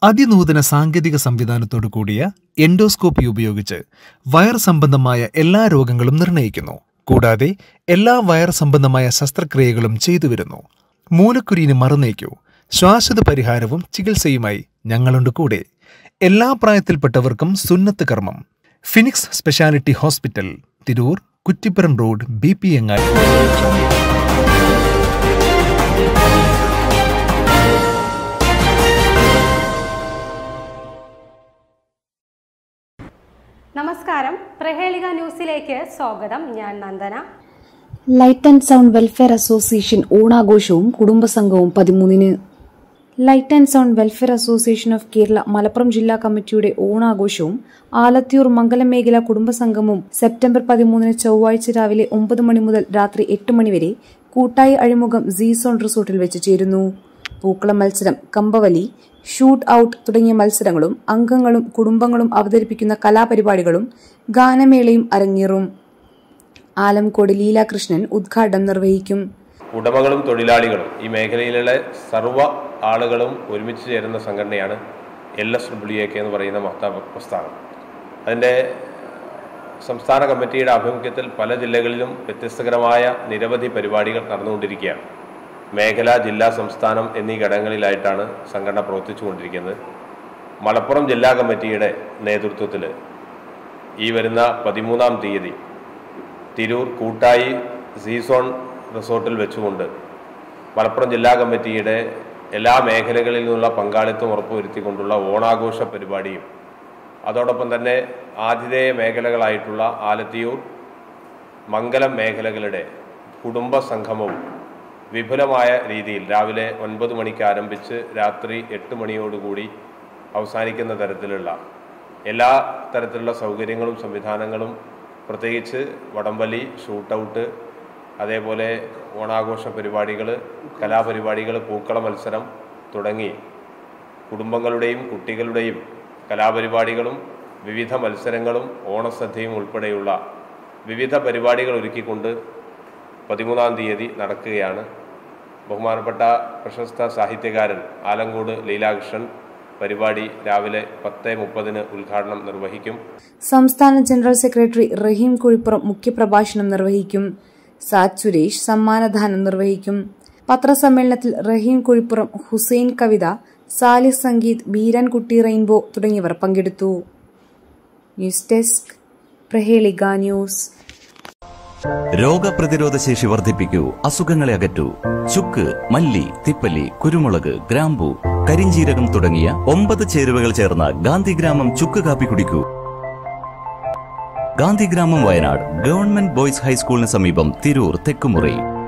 അതിനൂതന സാങ്കേതിക സംവിധാനത്തോടു കൂടിയ എൻഡോസ്കോപ്പി ഉപയോഗിച്ച് വയർ സംബന്ധമായ എല്ലാ രോഗങ്ങളും നിർണ്ണയിക്കുന്നു കൂടാതെ എല്ലാ വയർ സംബന്ധമായ ശസ്ത്രക്രിയകളും ചെയ്തുവരുന്നു മൂലക്കുരുവിന് മറുനീക്കൂ ശ്വാസത പരിഹാരവും ചികിത്സയുമായി ഞങ്ങളുണ്ട് കൂടെ എല്ലാ പ്രായത്തിൽപ്പെട്ടവർക്കും സുന്നത്ത് കർമ്മം Phoenix speciality hospital Tirur Kuttippuram road B P എങ്ങാടി നമസ്കാരം പ്രഹേളിക ന്യൂസിലേക്ക് സ്വാഗതം ഞാൻ Nandana light and sound welfare association ഓണാഘോഷവും കുടുംബസംഘവും പതിമൂന്നിന് light and sound welfare association of Kerala Malappuram ജില്ലാ കമ്മിറ്റിയുടെ ഓണാഘോഷവും ആലത്തിയൂർ മംഗലം മേഖല കുടുംബസംഘവും സെപ്റ്റംബർ പതിമൂന്നിന് ചൊവ്വാഴ്ച രാവിലെ ഒമ്പത് മണി മുതൽ രാത്രി എട്ട് മണി വരെ കൂട്ടായി അഴിമുഖം സീ സോൺ റിസോർട്ടിൽ വെച്ച് ചേരുന്നു പൂക്കളം മത്സരം കമ്പവലി ഷൂട്ട് ഔട്ട് തുടങ്ങിയ മത്സരങ്ങളും അംഗങ്ങളും കുടുംബങ്ങളും അവതരിപ്പിക്കുന്ന കലാപരിപാടികളും ഗാനമേളയും അരങ്ങേറും ആലംകോട് ലീലാകൃഷ്ണൻ ഉദ്ഘാടനം നിർവഹിക്കും ഉടമകളും തൊഴിലാളികളും ഈ മേഖലയിലുള്ള സർവ്വ ആളുകളും ഒരുമിച്ച് ചേരുന്ന സംഘടനയാണ് L S W A K എന്ന് പറയുന്ന മഹത്താ പ്രസ്ഥാനം അതിൻ്റെ സംസ്ഥാന കമ്മിറ്റിയുടെ ആഭിമുഖ്യത്തിൽ പല ജില്ലകളിലും വ്യത്യസ്തകരമായ നിരവധി പരിപാടികൾ നടന്നുകൊണ്ടിരിക്കുകയാണ് മേഖല ജില്ലാ സംസ്ഥാനം എന്നീ ഘടകങ്ങളിലായിട്ടാണ് സംഘടന പ്രവർത്തിച്ചുകൊണ്ടിരിക്കുന്നത് മലപ്പുറം ജില്ലാ കമ്മിറ്റിയുടെ നേതൃത്വത്തിൽ ഈ വരുന്ന പതിമൂന്നാം തീയതി തിരൂർ കൂട്ടായി സീസോൺ റിസോർട്ടിൽ വെച്ചുകൊണ്ട് മലപ്പുറം ജില്ലാ കമ്മിറ്റിയുടെ എല്ലാ മേഖലകളിൽ നിന്നുള്ള പങ്കാളിത്തം ഉറപ്പുവരുത്തിക്കൊണ്ടുള്ള ഓണാഘോഷ പരിപാടിയും അതോടൊപ്പം തന്നെ ആതിഥേയ മേഖലകളായിട്ടുള്ള ആലത്തിയൂർ മംഗലം മേഖലകളുടെ കുടുംബ സംഗമവും വിപുലമായ രീതിയിൽ രാവിലെ ഒൻപത് മണിക്ക് ആരംഭിച്ച് രാത്രി എട്ട് മണിയോടുകൂടി അവസാനിക്കുന്ന തരത്തിലുള്ള എല്ലാ തരത്തിലുള്ള സൗകര്യങ്ങളും സംവിധാനങ്ങളും പ്രത്യേകിച്ച് വടംവലി ഷൂട്ടൗട്ട് അതേപോലെ ഓണാഘോഷ പരിപാടികൾ കലാപരിപാടികൾ പൂക്കള മത്സരം തുടങ്ങി കുടുംബങ്ങളുടെയും കുട്ടികളുടെയും കലാപരിപാടികളും വിവിധ മത്സരങ്ങളും ഓണസദ്യയും ഉൾപ്പെടെയുള്ള വിവിധ പരിപാടികൾ ഒരുക്കിക്കൊണ്ട് പതിമൂന്നാം തീയതി നടക്കുകയാണ് ബഹുമാനപ്പെട്ട പ്രശസ്ത സാഹിത്യകാരൻ ആലങ്കോട് ലീലാകൃഷ്ണൻ പരിപാടി രാവിലെ പത്ത് മുപ്പതിന് ഉദ്ഘാടനം നിർവഹിക്കും സംസ്ഥാന ജനറൽ സെക്രട്ടറി റഹീം കുഴിപ്പുറം മുഖ്യപ്രഭാഷണം നിർവഹിക്കും സാദ് സുരേഷ് സമ്മാനദാനം നിർവഹിക്കും പത്രസമ്മേളനത്തിൽ റഹീം കുഴിപ്പുറം ഹുസൈൻ കവിത സാലിഹ് സംഗീത് ബീരാൻകുട്ടി റെയിൻബോ തുടങ്ങിയവർ പങ്കെടുത്തു ന്യൂസ് ഡെസ്ക് പ്രഹേളിക ന്യൂസ് രോഗപ്രതിരോധ ശേഷി വർദ്ധിപ്പിക്കൂ അസുഖങ്ങളെ അകറ്റൂ ചുക്ക് മല്ലി തിപ്പല്ലി കുരുമുളക് ഗ്രാമ്പു കരിഞ്ചീരകം തുടങ്ങിയ ഒമ്പത് ചേരുവകൾ ചേർന്ന ഗാന്ധിഗ്രാമം ചുക്ക് കാപ്പി കുടിക്കൂ ഗാന്ധിഗ്രാമം വയനാട് ഗവൺമെന്റ് ബോയ്സ് ഹൈസ്കൂളിന് സമീപം തിരൂർ തെക്കുമുറി